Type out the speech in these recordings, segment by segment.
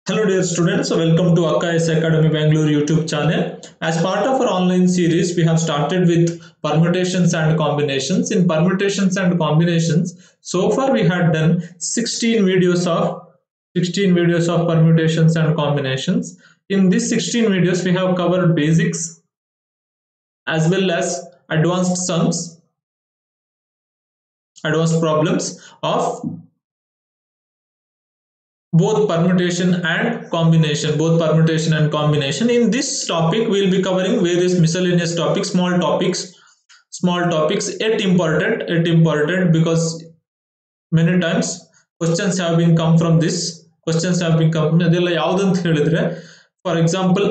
Hello dear students, welcome to Akka Academy Bangalore YouTube channel. As part of our online series, we have started with permutations and combinations. In permutations and combinations, so far we had done 16 videos of 16 videos of permutations and combinations. In these 16 videos, we have covered basics as well as advanced sums, advanced problems of both permutation and combination both permutation and combination in this topic we'll be covering various miscellaneous topics small topics small topics yet important yet important because many times questions have been come from this questions have been come ಅದೆಲ್ಲ ಯಾವ್ದಂತ ಹೇಳಿದ್ರೆ for example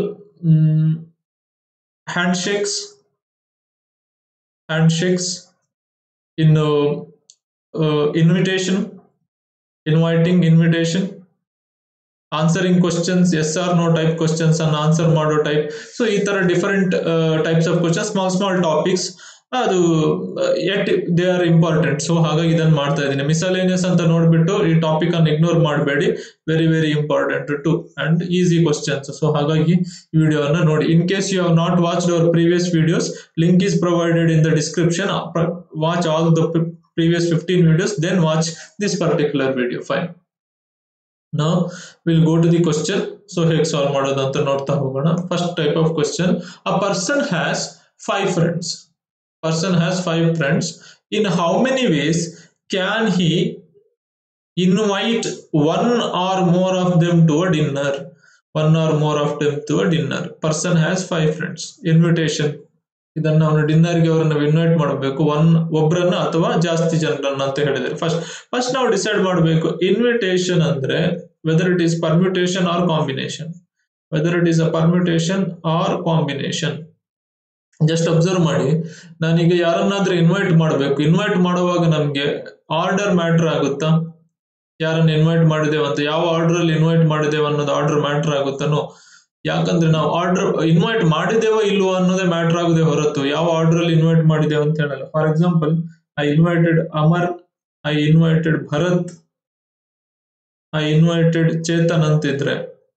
hand shakes hand shakes ಇನ್ನು invitation inviting invitation answering questions yes or no type questions ಅನ್ನು answer ಮಾಡೋ type so ಈ ತರ different types of question small small topics ಅದು at they are important so ಹಾಗಾಗಿ ಇದನ್ನು ಮಾಡ್ತಾ ಇದ್ದೀನಿ ಮಿಸಲೇನಿಯಸ್ ಅಂತ ನೋಡ್ಬಿಟ್ಟು ಈ ಟಾಪಿಕ್ ಅನ್ನು ಇಗ್ನೋರ್ ಮಾಡಬೇಡಿ very very important too and easy questions so ಹಾಗಾಗಿ ಈ ವಿಡಿಯೋನ ನೋಡಿ in case you have not watched our previous videos link is provided in the description watch all the previous 15 videos then watch this particular video fine now we'll go to the question so ಹೇಗೆ solve ಮಾಡೋದು ಅಂತ ನೋಡ್ತಾ ಹೋಗೋಣ first type of question a person has five friends person has five friends in how many ways can he invite one or more of them to a dinner one or more of them to a dinner person has five friends invitation ಇದನ್ನ ಅವನು ಡಿನ್ನರ್ಗೆ ಅವರನ್ನ invite ಮಾಡಬೇಕು one ಒಬ್ಬರನ್ನ ಅಥವಾ ಜಾಸ್ತಿ ಜನರನ್ನ ಅಂತ ಹೇಳಿದರೆ ಫಸ್ಟ್ ಫಸ್ಟ್ ನಾವು ಡಿಸೈಡ್ ಮಾಡಬೇಕು ಇನ್ವಿಟೇಷನ್ ಅಂದ್ರೆ whether it is permutation or combination whether it is a permutation or combination just observe ಮಾಡಿ ನಾನೀಗ ಯಾರನ್ನಾದ್ರೂ ಇನ್ವೈಟ್ ಮಾಡಬೇಕು ಇನ್ವೈಟ್ ಮಾಡುವಾಗ ನಮ್ಗೆ ಆರ್ಡರ್ ಮ್ಯಾಟರ್ ಆಗುತ್ತಾ ಯಾರನ್ನ ಇನ್ವೈಟ್ ಮಾಡಿದೇವ ಅಂತ ಯಾವ ಆರ್ಡರ್ ಅಲ್ಲಿ ಇನ್ವೈಟ್ ಮಾಡಿದೇವ ಅನ್ನೋದು ಆರ್ಡರ್ ಮ್ಯಾಟರ್ ಆಗುತ್ತಾನೋ ಯಾಕಂದ್ರೆ ನಾವು ಆರ್ಡರ್ ಇನ್ವೈಟ್ ಮಾಡಿದೇವೋ ಇಲ್ವೋ ಅನ್ನೋದೇ ಮ್ಯಾಟರ್ ಆಗುದೇ ಹೊರತು ಯಾವ ಆರ್ಡರ್ ಅಲ್ಲಿ ಇನ್ವೈಟ್ ಮಾಡಿದೇವ ಅಂತ ಹೇಳಲ್ಲ for example I invited Amar I invited Bharat I invited Chetan ಅಂತಿದ್ರೆ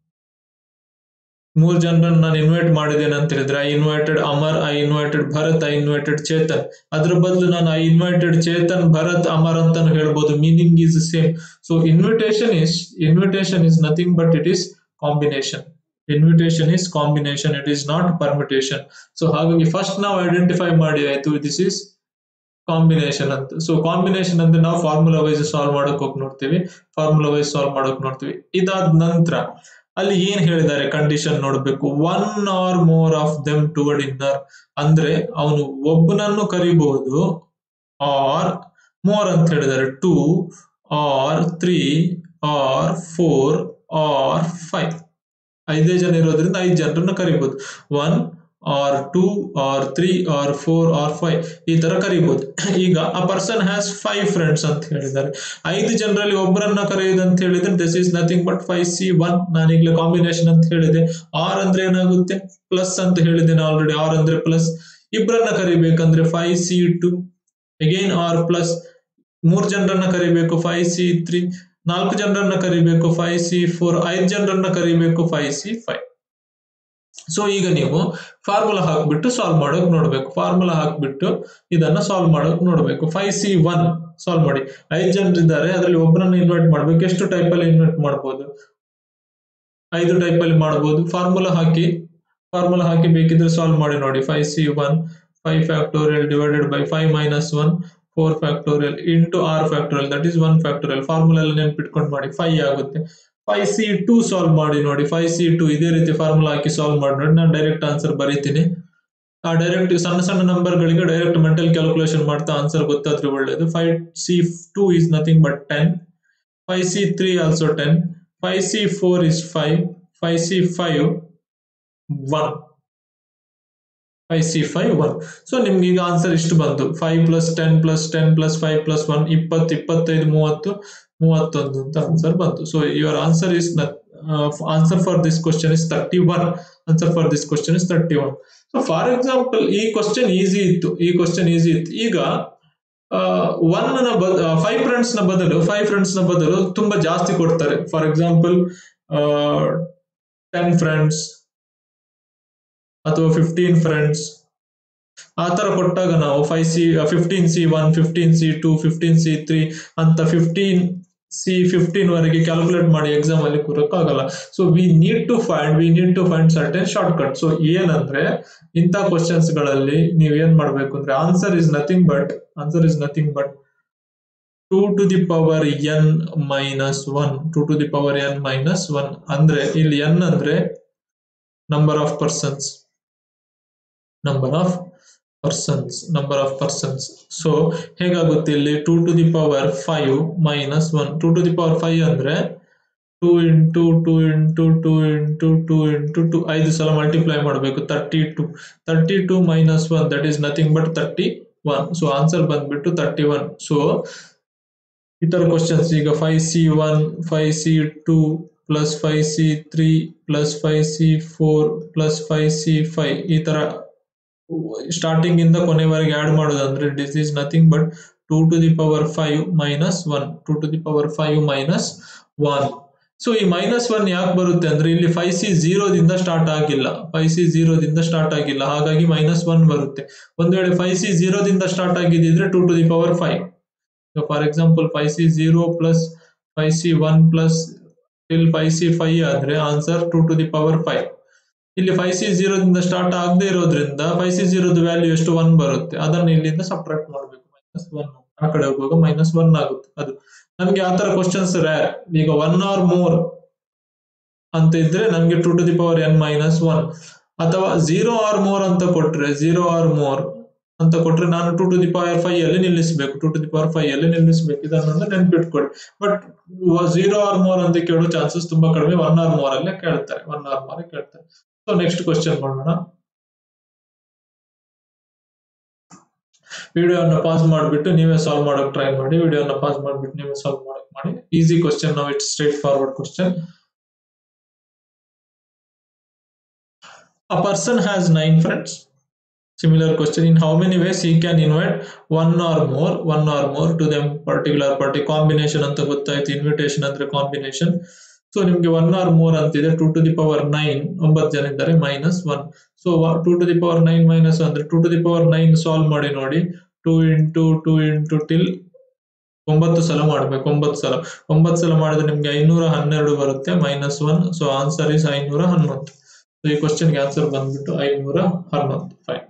ಮೂರ್ ಜನರನ್ನ ನಾನು ಇನ್ವೈಟ್ ಮಾಡಿದ್ದೇನೆ ಅಂತ ಹೇಳಿದ್ರೆ I invited Amar I invited Bharat I invited Chetan ಅದ್ರ ಬದಲು ನಾನು ಐ ಇನ್ವೈಟೆಡ್ ಚೇತನ್ ಭರತ್ ಅಮರ್ ಅಂತಾನು ಹೇಳ್ಬೋದು meaning is same so invitation is invitation is nothing but it is combination invitation is combination it is not permutation so ಹಾಗಾಗಿ ಫಸ್ಟ್ ನಾವು ಐಡೆಂಟಿಫೈ ಮಾಡಿ ಆಯ್ತು this is combination ಅಂತ ಸೊ ಕಾಂಬಿನೇಷನ್ ಅಂದ್ರೆ ನಾವು ಫಾರ್ಮುಲಾ ವೈಸ್ ಸಾಲ್ವ್ ಮಾಡಕ್ ಹೋಗಿ ನೋಡ್ತೀವಿ ಫಾರ್ಮುಲಾ ವೈಸ್ ಸಾಲ್ವ್ ಮಾಡಕ್ ನೋಡ್ತೀವಿ ಇದಾದ ನಂತರ ಅಲ್ಲಿ ಏನ್ ಹೇಳಿದ್ದಾರೆ ಕಂಡೀಷನ್ ನೋಡ್ಬೇಕು one or more of them to dinner ಅಂದ್ರೆ ಅವನು ಒಬ್ಬನನ್ನು ಕರಿಬಹುದು ಆರ್ ಮೋರ್ ಅಂತ ಹೇಳಿದ್ದಾರೆ two or three or four or five ಐದೇ ಜನ ಇರೋದ್ರಿಂದ ಐದು ಜನರನ್ನ ಕರಿಬಹುದು one or two or three or four or five ಈ ತರ ಕರಿಬಹುದು ಈಗ ಆ ಪರ್ಸನ್ ಹ್ಯಾಸ್ ಫೈವ್ ಫ್ರೆಂಡ್ಸ್ ಅಂತ ಹೇಳಿದ್ದಾರೆ ಐದು ಜನರಲ್ಲಿ ಒಬ್ಬರನ್ನ ಕರೆಯುವುದು ಅಂತ ಹೇಳಿದ್ರೆ this is nothing but five C one ನಾನೀಗಲೇ ಕಾಂಬಿನೇಷನ್ ಅಂತ ಹೇಳಿದೆ ಆರ್ ಅಂದ್ರೆ ಏನಾಗುತ್ತೆ ಪ್ಲಸ್ ಅಂತ ಹೇಳಿದ್ದೇನೆ ಆಲ್ರೆಡಿ ಆರ್ ಅಂದ್ರೆ ಪ್ಲಸ್ ಇಬ್ಬರನ್ನ ಕರಿಬೇಕಂದ್ರೆ five C two again or plus ಮೂರ್ ಜನರನ್ನ ಕರಿಬೇಕು ಫೈವ್ ಸಿ ತ್ರೀ ನಾಲ್ಕು ಜನರನ್ನ ಕರಿಬೇಕು ಫೈವ್ ಸಿ ಫೋರ್ ಐದು ಜನರನ್ನ ಕರಿಬೇಕು ಫೈವ್ ಸಿ ಫೈವ್ ಸೊ ಈಗ ನೀವು ಫಾರ್ಮುಲಾ ಹಾಕ್ಬಿಟ್ಟು ಸಾಲ್ವ್ ಮಾಡೋಕ್ ನೋಡ್ಬೇಕು ಫಾರ್ಮುಲಾ ಹಾಕ್ಬಿಟ್ಟು ಇದನ್ನ ಸಾಲ್ವ್ ಮಾಡೋಕ್ ನೋಡ್ಬೇಕು ಫೈವ್ ಸಿ ಒನ್ ಸಾಲ್ವ್ ಮಾಡಿ ಐದು ಜನರಿದ್ದಾರೆ ಅದರಲ್ಲಿ ಒಬ್ಬರನ್ನ ಇನ್ವೈಟ್ ಮಾಡ್ಬೇಕು ಎಷ್ಟು ಟೈಪ್ ಅಲ್ಲಿ ಇನ್ವೈಟ್ ಮಾಡ್ಬೋದು ಐದು ಟೈಪ್ ಅಲ್ಲಿ ಮಾಡ್ಬೋದು ಫಾರ್ಮುಲಾ ಹಾಕಿ ಫಾರ್ಮುಲಾ ಹಾಕಿ ಬೇಕಿದ್ರೆ ಸಾಲ್ವ್ ಮಾಡಿ ನೋಡಿ five C one five factorial divided by five minus one four factorial into R factorial that is one factorial formula ಎಲ್ಲ ನೆನ್ಪಿಟ್ಕೊಂಡು ಮಾಡಿ ಫೈವ್ ಆಗುತ್ತೆ ಫೈವ್ ಸಿ ಟೂ ಸಾಲ್ವ್ ಮಾಡಿ ನೋಡಿ ಫೈವ್ ಸಿ ಟು ಇದೇ ರೀತಿ ಫಾರ್ಮುಲಾ ಹಾಕಿ ಸಾಲ್ವ್ ಮಾಡಿ ನೋಡಿ ನಾನು ಡೈರೆಕ್ಟ್ ಆನ್ಸರ್ ಬರೀತೀನಿ ಆ ಡೈರೆಕ್ಟ್ ಸಣ್ಣ ಸಣ್ಣ ನಂಬರ್ಗಳಿಗೆ ಡೈರೆಕ್ಟ್ ಮೆಂಟಲ್ ಕ್ಯಾಲ್ಕುಲೇಷನ್ ಮಾಡ್ತಾ ಆನ್ಸರ್ ಗೊತ್ತಾದ್ರೆ ಒಳ್ಳೇದು five C two is nothing but ten five C three also ten five C four is five five C five one five C five one so ನಿಮ್ಗೆ ಈಗ answer ಇಷ್ಟು ಬಂತು five plus ten plus ten plus five plus one ಇಪ್ಪತ್ತು ಇಪ್ಪತ್ತೈದು ಮೂವತ್ತು ಮೂವತ್ತೊಂದು ಅಂತ answer ಬಂತು so your answer is answer for this question is thirty one answer for this question is thirty one so for example ಈ question easy ಇತ್ತು ಈ question easy ಇತ್ತು ಈಗ ಒನ್ ನ ಫೈವ್ ಫ್ರೆಂಡ್ಸ್ ನ ಬದಲು ಫೈವ್ ಫ್ರೆಂಡ್ಸ್ ನ ಬದಲು ತುಂಬಾ ಜಾಸ್ತಿ ಕೊಡ್ತಾರೆ ಫಾರ್ ಎಕ್ಸಾಂಪಲ್ ಟೆನ್ ಫ್ರೆಂಡ್ಸ್ ಅಥವಾ ಫಿಫ್ಟೀನ್ ಫ್ರೆಂಡ್ಸ್ ಆ ತರ ಕೊಟ್ಟಾಗ ನಾವು five C fifteen C one fifteen C two fifteen C three ಅಂತ ಫಿಫ್ಟೀನ್ ಸಿ ಫಿಫ್ಟೀನ್ ವರೆಗೆ ಕ್ಯಾಲ್ಕುಲೇಟ್ ಮಾಡಿ ಎಕ್ಸಾಮ್ ಅಲ್ಲಿ ಕೂರಕ್ಕಾಗಲ್ಲ so we need to find we need to find certain shortcut so ಏನಂದ್ರೆ ಇಂಥ ಕ್ವಶನ್ಸ್ ಗಳಲ್ಲಿ ನೀವ್ ಏನ್ ಮಾಡ್ಬೇಕು ಅಂದ್ರೆ answer is nothing but answer is nothing but two to the power N minus one two to the power N minus one ಅಂದ್ರೆ ಇಲ್ಲಿ ಎನ್ ಅಂದ್ರೆ number of persons number of persons number of persons so ಹೇಗಾಗುತ್ತೆ ಇಲ್ಲಿ two to the power five minus one two to the power five ಅಂದ್ರೆ two into two into two into two into two ಐದು ಸಲ multiply ಮಾಡಬೇಕು thirty two thirty two minus one that is nothing but thirty one so answer ಬಂದ್ಬಿಟ್ಟು thirty one so ಈ ತರ questions ಈಗ five C one five C two plus five C three plus five C four plus five C five ಈ ತರ starting ಇಂದ ಕೊನೆವರೆಗೆ add ಮಾಡೋದಂದ್ರೆ this is nothing but two to the power five minus one two to the power five minus one so ಈ minus one ಯಾಕೆ ಬರುತ್ತೆ ಅಂದ್ರೆ ಇಲ್ಲಿ ಫೈವ್ ಸಿ ದಿಂದ ಸ್ಟಾರ್ಟ್ ಆಗಿಲ್ಲ ಫೈವ್ ಸಿ ದಿಂದ ಸ್ಟಾರ್ಟ್ ಆಗಿಲ್ಲ ಹಾಗಾಗಿ ಮೈನಸ್ ಒನ್ ಬರುತ್ತೆ ಒಂದ್ ವೇಳೆ ಫೈವ್ ಸಿ ದಿಂದ ಸ್ಟಾರ್ಟ್ ಆಗಿದ್ದಿದ್ರೆ two to the power five for example five C zero plus five C one plus till five C five ಆದ್ರೆ answer two to the power five ಇಲ್ಲಿ ಫೈವ್ ಸಿ ದಿಂದ ಸ್ಟಾರ್ಟ್ ಆಗದೆ ಇರೋದ್ರಿಂದ ಫೈವ್ ಸಿ ಜೀರೋದ ವ್ಯಾಲ್ಯೂ ಎಷ್ಟು one ಬರುತ್ತೆ ಅದನ್ನು ಇಲ್ಲಿಂದ ಸಬ್ಟ್ರಾಕ್ಟ್ ಮಾಡಬೇಕು ಮೈನಸ್ ಒನ್ ಆ ಕಡೆ ಹೋಗುವಾಗ ಮೈನಸ್ ಒನ್ ಆಗುತ್ತೆ ಅದು ನಮ್ಗೆ ಆ ತರ ಕ್ವಶನ್ಸ್ ರ್ಯಾರ್ ಈಗ ಒನ್ ಆರ್ ಮೋರ್ ಅಂತ ಇದ್ರೆ ನಮ್ಗೆ two to the power N minus one ಅಥವಾ ಜೀರೋ ಆರ್ ಮೋರ್ ಅಂತ ಕೊಟ್ರೆ ಜೀರೋ ಆರ್ ಮೋರ್ ಅಂತ ಕೊಟ್ರೆ ನಾನು two to the power five ಅಲ್ಲಿ ನಿಲ್ಲಿಸಬೇಕು two to the power five ಅಲ್ಲಿ ನಿಲ್ಲಿಸಬೇಕು ಇದನ್ನ ನೆನ್ಪಿಟ್ಕೊಳ್ಳಿ ಬಟ್ ಜೀರೋ ಆರ್ ಮೋರ್ ಅಂತ ಕೇಳೋ ಚಾನ್ಸಸ್ ತುಂಬಾ ಕಡಿಮೆ ಒನ್ ಆರ್ ಮೋರ್ ಅಲ್ಲೇ ಕೇಳ್ತಾರೆ ಒನ್ ಆರ್ ಮೋರ್ ಕೇಳ್ತಾರೆ ಸೊ ನೆಕ್ಸ್ಟ್ ಕ್ವಶನ್ ಮಾಡೋಣ ವಿಡಿಯೋನ ಪಾಸ್ ಮಾಡಿಬಿಟ್ಟು ನೀವೇ ಸಾಲ್ವ್ ಮಾಡಕ್ ಟ್ರೈ ಮಾಡಿ ವಿಡಿಯೋನ ಪಾಸ್ ಮಾಡಿಬಿಟ್ಟು ನೀವೇ ಸಾಲ್ವ್ ಮಾಡಕ್ ಮಾಡಿ ಈಸಿ ಕ್ವಶನ್ ನಾವು it's straightforward question A person has nine friends. Similar question in how many ways he can invite one or more, one or more to them particular party combination ಅಂತ ಗೊತ್ತಾಯ್ತು invitation ಅಂದ್ರೆ combination so ನಿಮ್ಗೆ one or more ಅಂತಿದೆ two to the power nine ಒಂಬತ್ತು ಜನ ಇದ್ದಾರೆ minus one so two to the power nine minus ಅಂದ್ರೆ two to the power nine solve ಮಾಡಿ ನೋಡಿ two into two into till ಒಂಬತ್ತು ಸಲ ಮಾಡಬೇಕು ಒಂಬತ್ತು ಸಲ ಒಂಬತ್ತು ಸಲ ಮಾಡಿದ್ರೆ ನಿಮ್ಗೆ ಐನೂರ ಹನ್ನೆರಡು ಬರುತ್ತೆ minus one so answer is ಐನೂರ ಹನ್ನೊಂದು ಸೊ ಈ ಕ್ವಶನ್ಗೆ ಆನ್ಸರ್ ಬಂದ್ಬಿಟ್ಟು ಐನೂರ ಹನ್ನೊಂದು ಫೈನ್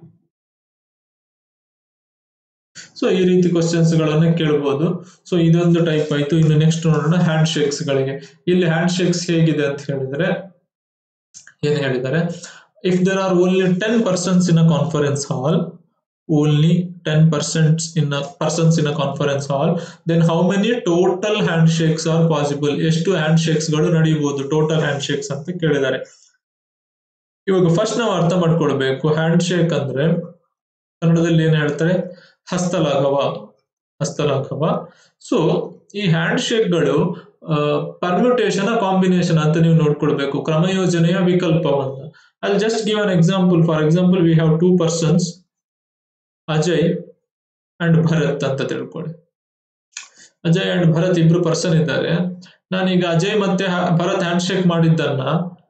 ಸೊ ಈ ರೀತಿ ಕ್ವಶನ್ಸ್ ಗಳನ್ನ ಕೇಳಬಹುದು ಸೊ ಇದೊಂದು ಟೈಪ್ ಆಯ್ತು ಇನ್ನು ನೆಕ್ಸ್ಟ್ ನೋಡೋಣ ಹ್ಯಾಂಡ್ ಶೇಕ್ಸ್ ಗಳಿಗೆ ಇಲ್ಲಿ ಹ್ಯಾಂಡ್ ಶೇಕ್ಸ್ ಹೇಗಿದೆ ಅಂತ ಹೇಳಿದ್ರೆ ಏನ್ ಹೇಳಿದ್ದಾರೆ if there are only ten persons in a conference hall only ten percent in persons in a conference hall then how many total handshakes are possible ಎಷ್ಟು handshakes ಗಳು ನಡೆಯಬಹುದು total hand shakes ಅಂತ ಕೇಳಿದ್ದಾರೆ ಇವಾಗ first ನಾವು ಅರ್ಥ ಮಾಡ್ಕೊಳ್ಬೇಕು hand shake ಅಂದ್ರೆ ಕನ್ನಡದಲ್ಲಿ ಏನ್ ಹೇಳ್ತಾರೆ ಹಸ್ತಲಾಘವ ಹಸ್ತಲಾಘವ ಸೊ ಈ ಹ್ಯಾಂಡ್ ಶೇಕ್ಗಳು ಪರ್ಮ್ಯುಟೇಷನ್ ಕಾಂಬಿನೇಷನ್ ಅಂತ ನೀವು ನೋಡ್ಕೊಳ್ಬೇಕು ಕ್ರಮಯೋಜನೆಯ ವಿಕಲ್ಪವನ್ನ ಅಲ್ಲಿ just give an example for example we have two persons Ajay and Bharat ಅಂತ ತಿಳ್ಕೊಳ್ಳಿ ಅಜಯ್ ಅಂಡ್ ಭರತ್ ಇಬ್ರು ಪರ್ಸನ್ ಇದ್ದಾರೆ ನಾನೀಗ ಅಜಯ್ ಮತ್ತೆ ಭರತ್ ಹ್ಯಾಂಡ್ ಶೇಕ್ ಮಾಡಿದ್ದನ್ನ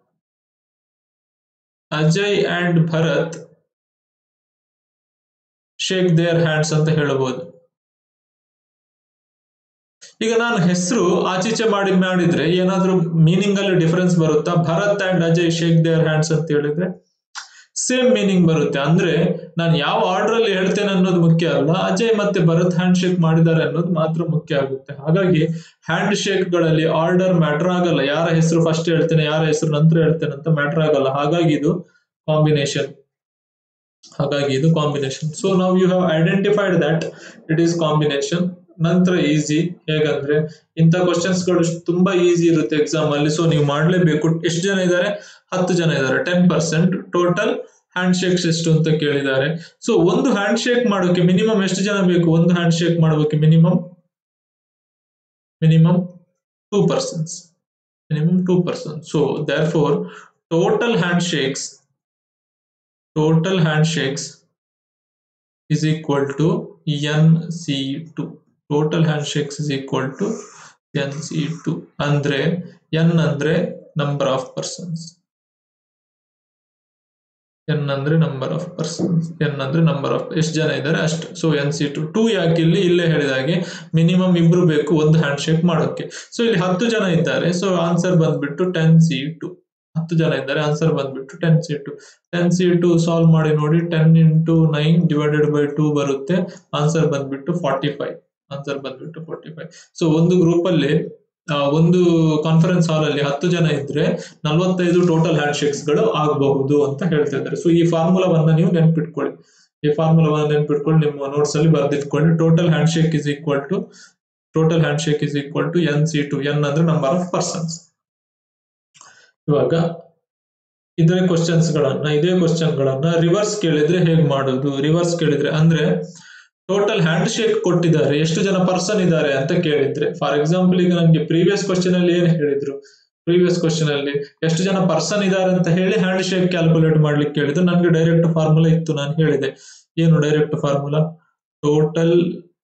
Ajay and Bharat shake their hands ಅಂತ ಹೇಳಬಹುದು ಈಗ ನಾನು ಹೆಸರು ಆಚೀಚೆ ಮಾಡಿ ಮಾಡಿದ್ರೆ ಏನಾದ್ರೂ ಮೀನಿಂಗ್ ಅಲ್ಲಿ ಡಿಫರೆನ್ಸ್ ಬರುತ್ತಾ Bharat and Ajay shake their hands ಅಂತ ಹೇಳಿದ್ರೆ ಸೇಮ್ ಮೀನಿಂಗ್ ಬರುತ್ತೆ ಅಂದ್ರೆ ನಾನು ಯಾವ ಆರ್ಡರ್ ಅಲ್ಲಿ ಹೇಳ್ತೇನೆ ಅನ್ನೋದು ಮುಖ್ಯ ಅಲ್ಲ ಅಜಯ್ ಮತ್ತೆ ಭರತ್ ಹ್ಯಾಂಡ್ ಶೇಕ್ ಮಾಡಿದ್ದಾರೆ ಅನ್ನೋದು ಮಾತ್ರ ಮುಖ್ಯ ಆಗುತ್ತೆ ಹಾಗಾಗಿ ಹ್ಯಾಂಡ್ ಶೇಕ್ ಗಳಲ್ಲಿ ಆರ್ಡರ್ ಮ್ಯಾಟರ್ ಆಗಲ್ಲ ಯಾರ ಹೆಸರು ಫಸ್ಟ್ ಹೇಳ್ತೇನೆ ಯಾರ ಹೆಸರು ನಂತರ ಹೇಳ್ತೇನೆ ಅಂತ ಮ್ಯಾಟರ್ ಆಗಲ್ಲ ಹಾಗಾಗಿ ಇದು ಕಾಂಬಿನೇಷನ್ ಹಾಗಾಗಿ ಇದು ಕಾಂಬಿನೇಷನ್ ಸೊ ನಾವು you have identified that it is combination ನಂತರ ಈಸಿ ಹೇಗಂದ್ರೆ ಇಂಥ ಕ್ವಶನ್ಸ್ ಗಳು ತುಂಬಾ ಈಸಿ ಇರುತ್ತೆ ಎಕ್ಸಾಮ್ ಅಲ್ಲಿ ಸೊ ನೀವು ಮಾಡ್ಲೇಬೇಕು ಎಷ್ಟು ಜನ ಇದ್ದಾರೆ ಹತ್ತು ಜನ ಇದ್ದಾರೆ ten percent total handshakes ಎಷ್ಟು ಅಂತ ಕೇಳಿದ್ದಾರೆ ಸೊ ಒಂದು ಹ್ಯಾಂಡ್ ಶೇಕ್ ಮಾಡೋಕೆ ಮಿನಿಮಮ್ ಎಷ್ಟು ಜನ ಬೇಕು ಒಂದು ಹ್ಯಾಂಡ್ ಶೇಕ್ ಮಾಡೋಕೆ minimum minimum two persons minimum two person so therefore total handshakes total handshakes is equal to NC2. Total handshakes is equal to NC2. ಅಂದ್ರೆ N ಅಂದ್ರೆ number of persons N ಅಂದ್ರೆ number of persons N ಅಂದ್ರೆ number of ಎಷ್ಟು ಜನ ಇದ್ದಾರೆ ಅಷ್ಟು so N C two two ಯಾಕೆ ಇಲ್ಲಿ ಇಲ್ಲೇ ಹೇಳಿದಾಗೆ ಮಿನಿಮಮ್ ಇಬ್ರು ಬೇಕು ಒಂದು ಹ್ಯಾಂಡ್ ಶೇಕ್ ಮಾಡೋಕೆ ಸೊ ಇಲ್ಲಿ ಹತ್ತು ಜನ ಇದ್ದಾರೆ ಸೊ ಆನ್ಸರ್ ಬಂದ್ಬಿಟ್ಟು ಟೆನ್ ಸಿ ಟು ಹತ್ತು ಜನ ಇದ್ದಾರೆ ಆನ್ಸರ್ ಬಂದ್ಬಿಟ್ಟು ten C two ten C two solve ಮಾಡಿ ನೋಡಿ ten into nine divided by two ಬರುತ್ತೆ ಆನ್ಸರ್ ಬಂದ್ಬಿಟ್ಟು ಫಾರ್ಟಿ ಫೈವ್ ಆನ್ಸರ್ ಬಂದ್ಬಿಟ್ಟು ಫಾರ್ಟಿ ಫೈವ್ ಸೊ ಒಂದು ಗ್ರೂಪ್ ಅಲ್ಲಿ ಆ, ಒಂದು ಕಾನ್ಫರೆನ್ಸ್ ಹಾಲ್ ಅಲ್ಲಿ ಹತ್ತು ಜನ ಇದ್ರೆ ನಲವತ್ತೈದು ಟೋಟಲ್ ಹ್ಯಾಂಡ್ ಶೇಕ್ಸ್ ಗಳು ಆಗಬಹುದು ಅಂತ ಹೇಳ್ತಾ ಇದ್ದಾರೆ ಸೊ ಈ ಫಾರ್ಮುಲಾವನ್ನ ನೀವು ನೆನ್ಪಿಟ್ಕೊಳ್ಳಿ ಈ ಫಾರ್ಮುಲಾವನ್ನ ನೆನ್ಪಿಟ್ಕೊಂಡು ನಿಮ್ಮ ನೋಟ್ಸ್ ಅಲ್ಲಿ ಬರ್ದಿಟ್ಕೊಳ್ಳಿ total handshake is equal to total handshake is equal to N C two N ಅಂದ್ರೆ ನಂಬರ್ ಆಫ್ ಪರ್ಸನ್ಸ್ ಇವಾಗ ಇದೇ ಕ್ವಶನ್ಸ್ ಗಳನ್ನ ಇದೇ ಕ್ವಶನ್ ಗಳನ್ನ ರಿವರ್ಸ್ ಕೇಳಿದ್ರೆ ಹೇಗ್ ಮಾಡೋದು ರಿವರ್ಸ್ ಕೇಳಿದ್ರೆ ಅಂದ್ರೆ ಟೋಟಲ್ ಹ್ಯಾಂಡ್ ಶೇಕ್ ಕೊಟ್ಟಿದ್ದಾರೆ ಎಷ್ಟು ಜನ ಪರ್ಸನ್ ಇದ್ದಾರೆ ಅಂತ ಕೇಳಿದ್ರೆ ಫಾರ್ ಎಕ್ಸಾಂಪಲ್ ಈಗ ನನಗೆ ಪ್ರೀವಿಯಸ್ ಕ್ವಶನ್ ಅಲ್ಲಿ ಏನ್ ಹೇಳಿದ್ರು ಪ್ರೀವಿಯಸ್ ಕ್ವಶನ್ ಅಲ್ಲಿ ಎಷ್ಟು ಜನ ಪರ್ಸನ್ ಇದ್ದಾರೆ ಅಂತ ಹೇಳಿ ಹ್ಯಾಂಡ್ ಶೇಕ್ ಕ್ಯಾಲ್ಕುಲೇಟ್ ಮಾಡ್ಲಿಕ್ಕೆ ಹೇಳಿದ್ರು ನನಗೆ ಡೈರೆಕ್ಟ್ ಫಾರ್ಮುಲಾ ಇತ್ತು ನಾನು ಹೇಳಿದೆ ಏನು direct formula total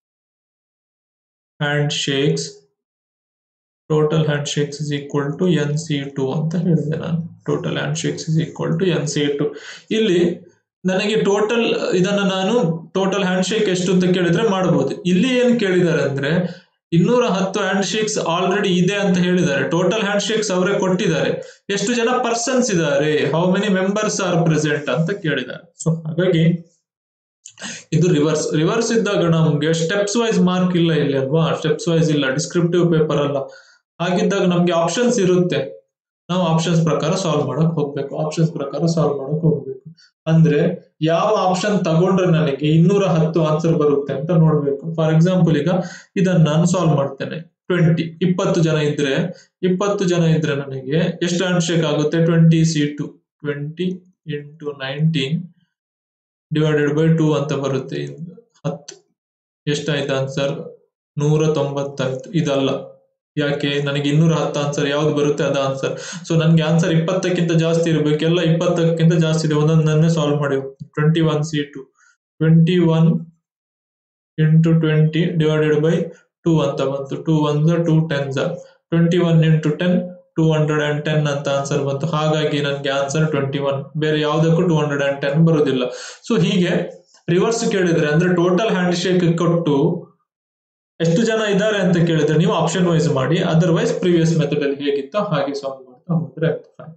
handshakes total handshakes is equal to N C two ಅಂತ ಹೇಳಿದೆ ನಾನು total handshakes is equal to N C two ಇಲ್ಲಿ ನನಗೆ ಟೋಟಲ್ ಇದನ್ನ ನಾನು ಟೋಟಲ್ ಹ್ಯಾಂಡ್ ಶೇಕ್ ಎಷ್ಟು ಅಂತ ಕೇಳಿದ್ರೆ ಮಾಡಬಹುದು ಇಲ್ಲಿ ಏನ್ ಕೇಳಿದ್ದಾರೆ ಅಂದ್ರೆ ಇನ್ನೂರ ಹತ್ತು ಹ್ಯಾಂಡ್ ಶೇಕ್ಸ್ ಆಲ್ರೆಡಿ ಇದೆ ಅಂತ ಹೇಳಿದ್ದಾರೆ ಟೋಟಲ್ ಹ್ಯಾಂಡ್ ಶೇಕ್ಸ್ ಅವರೇ ಕೊಟ್ಟಿದ್ದಾರೆ ಎಷ್ಟು ಜನ ಪರ್ಸನ್ಸ್ ಇದ್ದಾರೆ how many members are present ಅಂತ ಕೇಳಿದ್ದಾರೆ ಸೊ ಹಾಗಾಗಿ ಇದು ರಿವರ್ಸ್ ರಿವರ್ಸ್ ಇದ್ದಾಗ ನಮ್ಗೆ ಸ್ಟೆಪ್ಸ್ ವೈಸ್ ಮಾರ್ಕ್ ಇಲ್ಲ ಇಲ್ಲಿ ಅಲ್ವಾ ಸ್ಟೆಪ್ಸ್ ವೈಸ್ ಇಲ್ಲ ಡಿಸ್ಕ್ರಿಪ್ಟಿವ್ ಪೇಪರ್ ಅಲ್ಲ ಹಾಗಿದ್ದಾಗ ನಮ್ಗೆ ಆಪ್ಷನ್ಸ್ ಇರುತ್ತೆ ನಾವು ಆಪ್ಷನ್ಸ್ ಪ್ರಕಾರ ಸಾಲ್ವ್ ಮಾಡಕ್ ಹೋಗ್ಬೇಕು ಆಪ್ಷನ್ಸ್ ಪ್ರಕಾರ ಸಾಲ್ವ್ ಮಾಡಕ್ ಹೋಗ್ಬೇಕು ಅಂದ್ರೆ ಯಾವ ಆಪ್ಷನ್ ತಗೊಂಡ್ರೆ ನನಗೆ ಇನ್ನೂರ ಹತ್ತು ಆನ್ಸರ್ ಬರುತ್ತೆ ಅಂತ ನೋಡ್ಬೇಕು ಫಾರ್ ಎಕ್ಸಾಂಪಲ್ ಈಗ ಇದನ್ನ ನಾನು ಸಾಲ್ವ್ ಮಾಡ್ತೇನೆ ಟ್ವೆಂಟಿ ಇಪ್ಪತ್ತು ಜನ ಇದ್ರೆ ಇಪ್ಪತ್ತು ಜನ ಇದ್ರೆ ನನಗೆ ಎಷ್ಟು ಹ್ಯಾಂಡ್ ಶೇಕ್ ಆಗುತ್ತೆ twenty C two twenty into nineteen divided by two ಅಂತ ಬರುತ್ತೆ ಇದು ಹತ್ತು ಎಷ್ಟಾಯ್ತು ಆನ್ಸರ್ ನೂರ ತೊಂಬತ್ತಾಯ್ತು ಇದಲ್ಲ ಯಾಕೆ ನನಗೆ ಇನ್ನೂರ ಹತ್ತು ಆನ್ಸರ್ ಯಾವ್ದು ಬರುತ್ತೆ ಅದ ಆನ್ಸರ್ ಸೊ ನನ್ಗೆ ಆನ್ಸರ್ ಇಪ್ಪತ್ತಕ್ಕಿಂತ ಜಾಸ್ತಿ ಇರಬೇಕು ಎಲ್ಲ ಇಪ್ಪತ್ತಕ್ಕಿಂತ ಜಾಸ್ತಿ ಇದೆ ಒಂದೊಂದನ್ನೇ ಸಾಲ್ವ್ ಮಾಡಿ twenty one C two twenty one into twenty divided by two ಅಂತ ಬಂತು two one two ten twenty one into ten two hundred and ten ಅಂತ ಆನ್ಸರ್ ಬಂತು ಹಾಗಾಗಿ ನನಗೆ ಆನ್ಸರ್ ಟ್ವೆಂಟಿ ಒನ್ ಬೇರೆ ಯಾವುದಕ್ಕೂ ಟೂ ಹಂಡ್ರೆಡ್ ಅಂಡ್ ಟೆನ್ ಬರೋದಿಲ್ಲ so ಹೀಗೆ ರಿವರ್ಸ್ ಕೇಳಿದ್ರೆ ಅಂದ್ರೆ ಟೋಟಲ್ ಹ್ಯಾಂಡ್ ಶೇಕ್ ಕೊಟ್ಟು ಎಷ್ಟು ಜನ ಇದ್ದಾರೆ ಅಂತ ಕೇಳಿದ್ರೆ ನೀವು ಆಪ್ಷನ್ ವೈಸ್ ಮಾಡಿ ಅದರ್ವೈಸ್ ಪ್ರೀವಿಯಸ್ ಮೆಥಡ್ ಅಲ್ಲಿ ಹೇಗಿತ್ತೋ ಹಾಗೆ ಸಾಲ್ವ್ ಮಾಡ್ತಾ ಹೋದ್ರೆ ಆಯ್ತು ಫೈನ್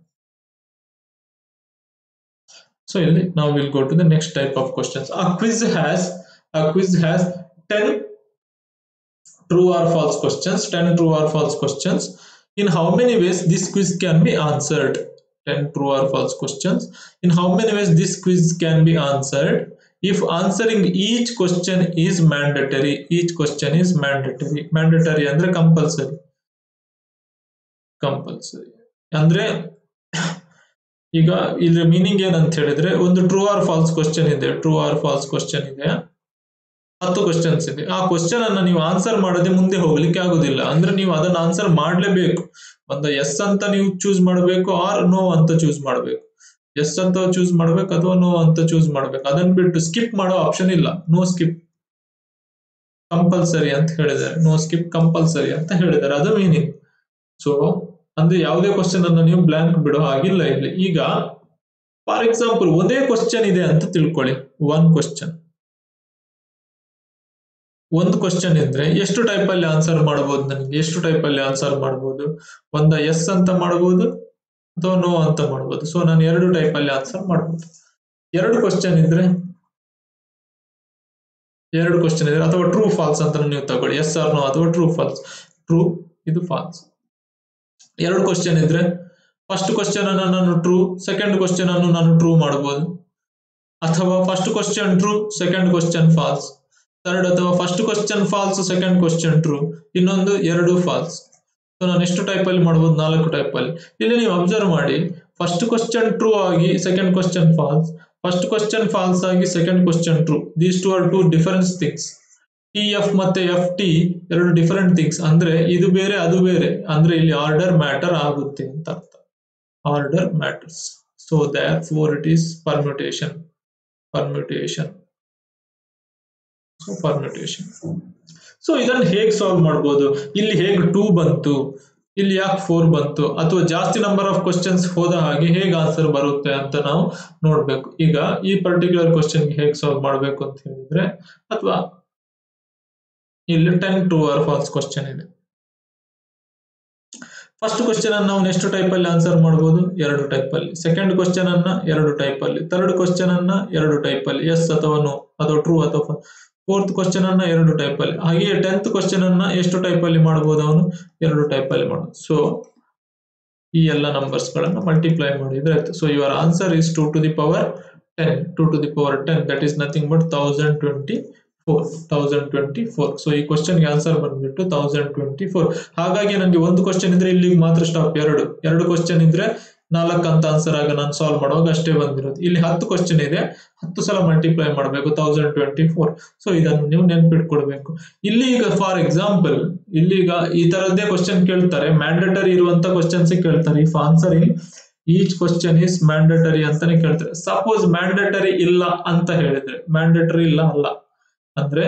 ಸೊ ಇಲ್ಲಿ ನಾವು will go to the next type of questions a quiz has a quiz has ten true or false questions 10 true or false questions in how many ways this quiz can be answered 10 true or false questions in how many ways this quiz can be answered if answering each question is mandatory each question is mandatory mandatory ಅಂದ್ರೆ compulsory compulsory ಅಂದ್ರೆ ಈಗ ಇದ್ರ meaning ಏನಂತ ಹೇಳಿದ್ರೆ ಒಂದು true or false question ಇದೆ true or false question ಇದೆ ಹತ್ತು ಕ್ವಶನ್ಸ್ ಇದೆ ಆ ಕ್ವಶನ್ ಅನ್ನ ನೀವು ಆನ್ಸರ್ ಮಾಡದೆ ಮುಂದೆ ಹೋಗ್ಲಿಕ್ಕೆ ಆಗುದಿಲ್ಲ ಅಂದ್ರೆ ನೀವು ಅದನ್ನ ಆನ್ಸರ್ ಮಾಡ್ಲೇಬೇಕು ಒಂದು ಎಸ್ ಅಂತ ನೀವು ಚೂಸ್ ಮಾಡಬೇಕು ಆರ್ ನೋ ಅಂತ ಚೂಸ್ ಮಾಡಬೇಕು ಎಸ್ ಅಂತ ಚೂಸ್ ಮಾಡ್ಬೇಕು ಅಥವಾ ನೋ ಅಂತ ಚೂಸ್ ಮಾಡ್ಬೇಕು ಅದನ್ನ ಬಿಟ್ಟು ಸ್ಕಿಪ್ ಮಾಡೋ ಆಪ್ಷನ್ ಇಲ್ಲ ನೋ ಸ್ಕಿಪ್ ಕಂಪಲ್ಸರಿ ಅಂತ ಹೇಳಿದ್ದಾರೆ ನೋ ಸ್ಕಿಪ್ ಕಂಪಲ್ಸರಿ ಅಂತ ಹೇಳಿದ್ದಾರೆ ಅದು ಮೀನಿಂಗ್ ಸೊ ಅಂದ್ರೆ ಯಾವುದೇ ಕ್ವಶನ್ ಅನ್ನ ನೀವು ಬ್ಲಾಂಕ್ ಬಿಡೋ ಹಾಗಿಲ್ಲ ಇಲ್ಲಿ ಈಗ ಫಾರ್ ಎಕ್ಸಾಂಪಲ್ ಒಂದೇ ಕ್ವಶನ್ ಇದೆ ಅಂತ ತಿಳ್ಕೊಳ್ಳಿ ಒನ್ ಕ್ವಶನ್ ಒಂದು ಕ್ವಶನ್ ಇದ್ರೆ ಎಷ್ಟು ಟೈಪ್ ಅಲ್ಲಿ ಆನ್ಸರ್ ಮಾಡಬಹುದು ನನಗೆ ಎಷ್ಟು ಟೈಪ್ ಅಲ್ಲಿ ಆನ್ಸರ್ ಮಾಡಬಹುದು ಒಂದ ಎಸ್ ಅಂತ ಮಾಡಬಹುದು ಅಥವಾ ನೋ ಅಂತ ಮಾಡಬಹುದು ಸೊ ನಾನು ಎರಡು ಟೈಪ್ ಅಲ್ಲಿ ಆನ್ಸರ್ ಮಾಡಬಹುದು ಎರಡು ಕ್ವಶನ್ ಇದ್ರೆ ಎರಡು ಕ್ವಶನ್ ಇದ್ರೆ ಅಥವಾ ಟ್ರೂ ಫಾಲ್ಸ್ ಅಂತ ನೀವು ತಗೊಳ್ಳಿ ಎಸ್ ಆರ್ ನೋ ಅಥವಾ ಟ್ರೂ ಫಾಲ್ಸ್ ಟ್ರೂ ಇದು ಫಾಲ್ಸ್ ಎರಡು ಕ್ವಶನ್ ಇದ್ರೆ ಫಸ್ಟ್ ಕ್ವಶನ್ ಅನ್ನು ನಾನು ಟ್ರೂ ಸೆಕೆಂಡ್ ಕ್ವಶನ್ ಅನ್ನು ನಾನು ಟ್ರೂ ಮಾಡಬಹುದು ಅಥವಾ first question true second question false third ಅಥವಾ first question false second question true ಇನ್ನೊಂದು ಎರಡು ಫಾಲ್ಸ್ ಸೊ ನಾನು ಎಷ್ಟು ಟೈಪ್ ಅಲ್ಲಿ ಮಾಡಬಹುದು ನಾಲ್ಕು ಟೈಪ್ ಅಲ್ಲಿ ಇಲ್ಲಿ ನೀವು ಅಬ್ಸರ್ವ್ ಮಾಡಿ ಫಸ್ಟ್ ಕ್ವಶನ್ ಟ್ರೂ ಆಗಿ second question false first question false ಆಗಿ second question true these two are two difference things T F ಮತ್ತೆ ಎಫ್ ಟಿ ಎರಡು ಡಿಫರೆಂಟ್ ಥಿಂಗ್ಸ್ ಅಂದ್ರೆ ಇದು ಬೇರೆ ಅದು ಬೇರೆ ಅಂದ್ರೆ ಇಲ್ಲಿ ಆರ್ಡರ್ ಮ್ಯಾಟರ್ ಆಗುತ್ತೆ ಅಂತ ಅರ್ಥ order matters so therefore it is permutation permutation so permutation so ಇದನ್ನು ಹೇಗೆ ಸಾಲ್ವ್ ಮಾಡ್ಬೋದು ಇಲ್ಲಿ ಹೇಗೆ ಟೂ ಬಂತು ಇಲ್ಲಿ ಯಾಕೆ ಫೋರ್ ಬಂತು ಅಥವಾ ಜಾಸ್ತಿ ನಂಬರ್ ಆಫ್ ಕ್ವಶನ್ಸ್ ಹೋದ ಹಾಗೆ ಹೇಗೆ ಆನ್ಸರ್ ಬರುತ್ತೆ ಅಂತ ನಾವು ನೋಡ್ಬೇಕು ಈಗ ಈ ಪರ್ಟಿಕ್ಯುಲರ್ ಕ್ವಶನ್ ಹೇಗೆ ಸಾಲ್ವ್ ಮಾಡಬೇಕು ಅಂತ ಹೇಳಿದ್ರೆ ಅಥವಾ ಇಲ್ಲಿ ten true or false question ಇದೆ ಫಸ್ಟ್ ಕ್ವಶನ್ ಅನ್ನು ನಾವು ಎಷ್ಟು ಟೈಪ್ ಅಲ್ಲಿ ಆನ್ಸರ್ ಮಾಡಬಹುದು ಎರಡು ಟೈಪ್ ಅಲ್ಲಿ ಸೆಕೆಂಡ್ ಕ್ವಶನ್ ಅನ್ನ ಎರಡು ಟೈಪ್ ಅಲ್ಲಿ ಥರ್ಡ್ ಕ್ವಶನ್ ಅನ್ನ ಎರಡು ಟೈಪ್ ಅಲ್ಲಿ ಎಸ್ ಅಥವಾ ನೋ ಅಥವಾ ಟ್ರೂ ಅಥವಾ ಫೋರ್ತ್ ಕ್ವಶನ್ ಅನ್ನ ಎರಡು ಟೈಪ್ ಅಲ್ಲಿ ಹಾಗೆಯೇ ಟೆಂತ್ ಕ್ವಶನ್ ಅನ್ನ ಎಷ್ಟು ಟೈಪ್ ಅಲ್ಲಿ ಮಾಡಬಹುದು ಅವನು ಎರಡು ಟೈಪ್ ಅಲ್ಲಿ ಮಾಡಬಹುದು ಸೊ ಈ ಎಲ್ಲ ನಂಬರ್ಸ್ ಗಳನ್ನ ಮಲ್ಟಿಪ್ಲೈ ಮಾಡಿದ್ರೆ ಆಯ್ತು so your answer is two to the power ten two to the power ten that is nothing but thousand twenty four thousand twenty four so ಈ ಕ್ವಶನ್ಗೆ ಆನ್ಸರ್ ಬಂದ್ಬಿಟ್ಟು ತೌಸಂಡ್ ಟ್ವೆಂಟಿ ಫೋರ್ ಹಾಗಾಗಿ ನನಗೆ ಒಂದು question ಇದ್ರೆ ಇಲ್ಲಿಗೆ ಮಾತ್ರ ಸ್ಟಾಪ್ ಎರಡು ಎರಡು ಕ್ವಶನ್ ಇದ್ರೆ ನಾಲ್ಕು ಅಂತ ಆನ್ಸರ್ ಆಗ ನಾನು ಸಾಲ್ವ್ ಮಾಡುವಾಗ ಅಷ್ಟೇ ಬಂದಿರೋದು ಇಲ್ಲಿ ಹತ್ತು ಕ್ವಶನ್ ಇದೆ ಹತ್ತು ಸಲ ಮಲ್ಟಿಪ್ಲೈ ಮಾಡಬೇಕು ತೌಸಂಡ್ ಟ್ವೆಂಟಿ ಫೋರ್ ಸೊ ಇದನ್ನು ನೀವು ನೆನ್ಪಿಟ್ಕೊಡ್ಬೇಕು ಇಲ್ಲಿ ಈಗ ಫಾರ್ ಎಕ್ಸಾಂಪಲ್ ಇಲ್ಲಿಗ ಈ ತರದ್ದೇ ಕ್ವಶನ್ ಕೇಳ್ತಾರೆ ಮ್ಯಾಂಡೇಟರಿ ಇರುವಂತ ಕ್ವಶನ್ಸ್ ಕೇಳ್ತಾರೆ if answering each question is mandatory ಅಂತಾನೆ ಕೇಳ್ತಾರೆ ಸಪೋಸ್ ಮ್ಯಾಂಡೇಟರಿ ಇಲ್ಲ ಅಂತ ಹೇಳಿದ್ರೆ ಮ್ಯಾಂಡೇಟರಿ ಇಲ್ಲ ಅಲ್ಲ ಅಂದ್ರೆ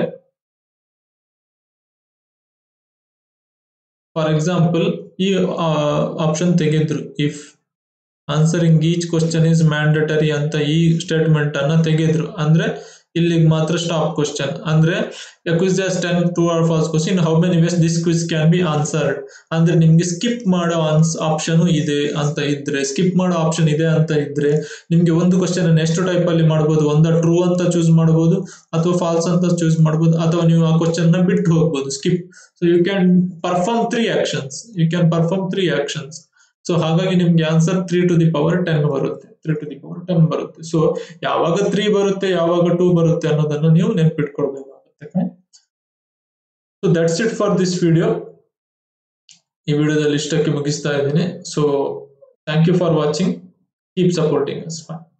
ಫಾರ್ ಎಕ್ಸಾಂಪಲ್ ಈ ಆಪ್ಷನ್ ತೆಗೆದ್ರು if answering each question is mandatory ಅಂತ ಈ ಸ್ಟೇಟ್ಮೆಂಟ್ ಅನ್ನ ತೆಗೆದ್ರು ಅಂದ್ರೆ ಇಲ್ಲಿಗೆ ಮಾತ್ರ ಸ್ಟಾಪ್ ಕ್ವಶನ್ ಅಂದ್ರೆ quiz just ten true or false question how many ways this quiz can be answered ಅಂದ್ರೆ ನಿಮ್ಗೆ ಸ್ಕಿಪ್ ಮಾಡೋ ಆನ್ಸ್ ಆಪ್ಷನ್ ಇದೆ ಅಂತ ಇದ್ರೆ ಸ್ಕಿಪ್ ಮಾಡೋ ಆಪ್ಷನ್ ಇದೆ ಅಂತ ಇದ್ರೆ ನಿಮ್ಗೆ ಒಂದು ಕ್ವಶನ್ ಅನ್ನು ಎಷ್ಟು ಟೈಪ್ ಅಲ್ಲಿ ಮಾಡಬಹುದು ಒಂದ ಟ್ರೂ ಅಂತ ಚೂಸ್ ಮಾಡಬಹುದು ಅಥವಾ ಫಾಲ್ಸ್ ಅಂತ ಚೂಸ್ ಮಾಡಬಹುದು ಅಥವಾ ನೀವು ಆ ಕ್ವಶನ್ ನ ಬಿಟ್ಟು ಹೋಗ್ಬೋದು skip so you can perform three actions you can perform three actions so ಹಾಗಾಗಿ ನಿಮ್ಗೆ answer three to the power ten ಬರುತ್ತೆ three to the power ten ಬರುತ್ತೆ ಸೊ ಯಾವಾಗ ತ್ರೀ ಬರುತ್ತೆ ಯಾವಾಗ ಟೂ ಬರುತ್ತೆ ಅನ್ನೋದನ್ನ ನೀವು ನೆನ್ಪಿಟ್ಕೊಳ್ಬೇಕಾಗುತ್ತೆ so that's it for this video ಈ ವಿಡಿಯೋದಲ್ಲಿ ಇಷ್ಟಕ್ಕೆ ಮುಗಿಸ್ತಾ ಇದ್ದೀನಿ so thank you for watching keep supporting us fine